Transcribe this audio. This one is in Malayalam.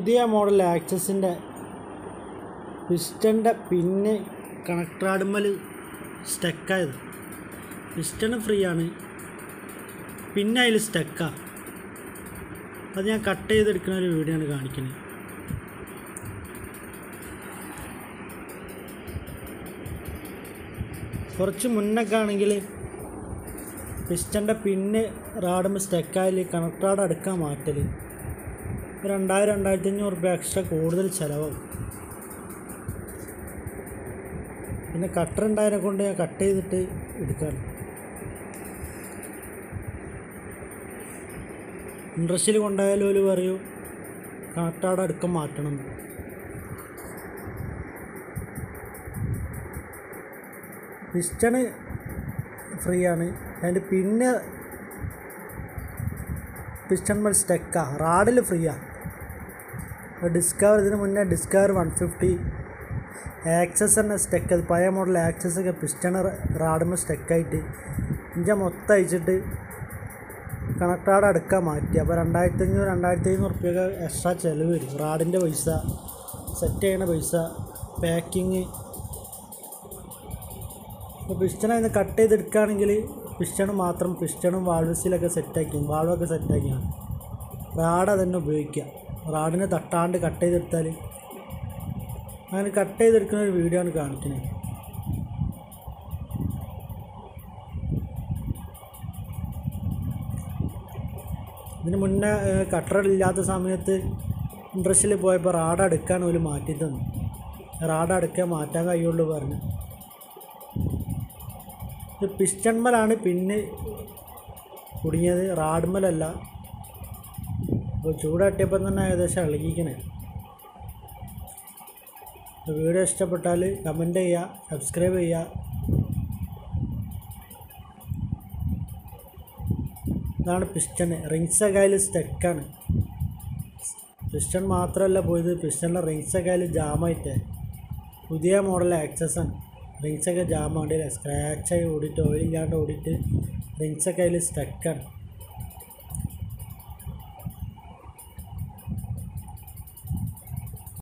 പുതിയ മോഡൽ ആക്സസിൻ്റെ പിസ്റ്റൻ്റെ പിന്ന് കണക്ടാടുമ്മൽ സ്റ്റക്കായത് പിസ്റ്റണ് ഫ്രീ ആണ് പിന്നെ അതിൽ സ്റ്റക്കാണ് അത് ഞാൻ കട്ട് ചെയ്തെടുക്കുന്ന ഒരു വീഡിയോ ആണ് കാണിക്കുന്നത് കുറച്ച് മുന്നൊക്കെ ആണെങ്കിൽ പിസ്റ്റൻ്റെ പിന്ന് റാഡും സ്റ്റക്കായാൽ കണക്ട് റാഡ് അടുക്കാൻ മാറ്റൽ രണ്ടായിരം രണ്ടായിരത്തി അഞ്ഞൂറ് രൂപ എക്സ്ട്രാ കൂടുതൽ ചിലവാകും പിന്നെ കട്ടർ ഉണ്ടായതിനെ കൊണ്ട് ഞാൻ കട്ട് ചെയ്തിട്ട് എടുക്കാണ് ഇൻട്രസ്റ്റിൽ കൊണ്ടുപോയാലും ഒരു പറയൂ കണക്ട് റാഡ് അടുക്കം മാറ്റണം എന്ന്. പിസ്റ്റണ് ഫ്രീ ആണ് അതിൻ്റെ പിന്നെ പിസ്റ്റൺ മേൽ സ്റ്റക്കാ റാഡിൽ ഫ്രീയാ ഡിസ്കവർ ഇതിന് മുന്നേ ഡിസ്കവർ വൺ ഫിഫ്റ്റി ആക്സസ് തന്നെ സ്റ്റക്ക് അത് പഴയ മോഡൽ ആക്സസ് ഒക്കെ പിസ്റ്റൺ റാഡുമ്പോൾ സ്റ്റക്കായിട്ട് ഇഞ്ച മൊത്തം അയച്ചിട്ട് കണക്ടാട് അടുക്കാൻ മാറ്റി അപ്പോൾ രണ്ടായിരത്തി അഞ്ഞൂറ് രണ്ടായിരത്തി അഞ്ഞൂറ് റുപ്യൊക്കെ എക്സ്ട്രാ ചിലവ് വരും റാഡിൻ്റെ പൈസ സെറ്റ് ചെയ്യണ പൈസ പാക്കിങ് അപ്പോൾ പിസ്റ്റൺ അതിന് കട്ട് ചെയ്തെടുക്കുകയാണെങ്കിൽ പിസ്റ്റണും മാത്രം പിസ്റ്റണും വാൾവസിലൊക്കെ സെറ്റാക്കി വാൾവൊക്കെ സെറ്റാക്കിയാണ് റാഡ് തന്നെ ഉപയോഗിക്കുക റാഡിനെ തട്ടാണ്ട് കട്ട് ചെയ്തെടുത്താൽ അങ്ങനെ കട്ട് ചെയ്തെടുക്കുന്ന ഒരു വീഡിയോ ആണ് കാണിക്കുന്നത് ഇതിന് മുന്നേ കട്ടർ ഇല്ലാത്ത സമയത്ത് ഇൻട്രസ്റ്റിൽ പോയപ്പോൾ റാഡ് അടുക്കാൻ ഒരു മാറ്റി തന്നു റാഡ് അടുക്കാൻ മാറ്റാൻ കഴിയുള്ളൂ പറഞ്ഞു ഇത് പിസ്റ്റൺമലാണ് പിന്നെ കുടുങ്ങിയത് റാഡ്മലല്ല അപ്പോൾ ചൂടാട്ടിയപ്പം തന്നെ ഏകദേശം ഇളകിക്കണേ അപ്പോൾ വീഡിയോ ഇഷ്ടപ്പെട്ടാൽ കമൻറ്റ് ചെയ്യുക സബ്സ്ക്രൈബ് ചെയ്യുക ഇതാണ് പിസ്റ്റൺ റിങ്സൊക്കെ അതിൽ സ്റ്റക്കാണ് പിസ്റ്റൺ മാത്രമല്ല പോയത് പിസ്റ്റണിൻ്റെ റിങ്സൊക്കെ അതിൽ ജാമായിട്ടേ പുതിയ മോഡൽ ആക്സസാണ് റിങ്സൊക്കെ ജാം ആണ്ടില്ല സ്ക്രാച്ചായി ഓടിയിട്ട് ഓയിലില്ലാണ്ട് ഓടിയിട്ട് റിങ്സൊക്കെ അതിൽ സ്റ്റക്കാണ്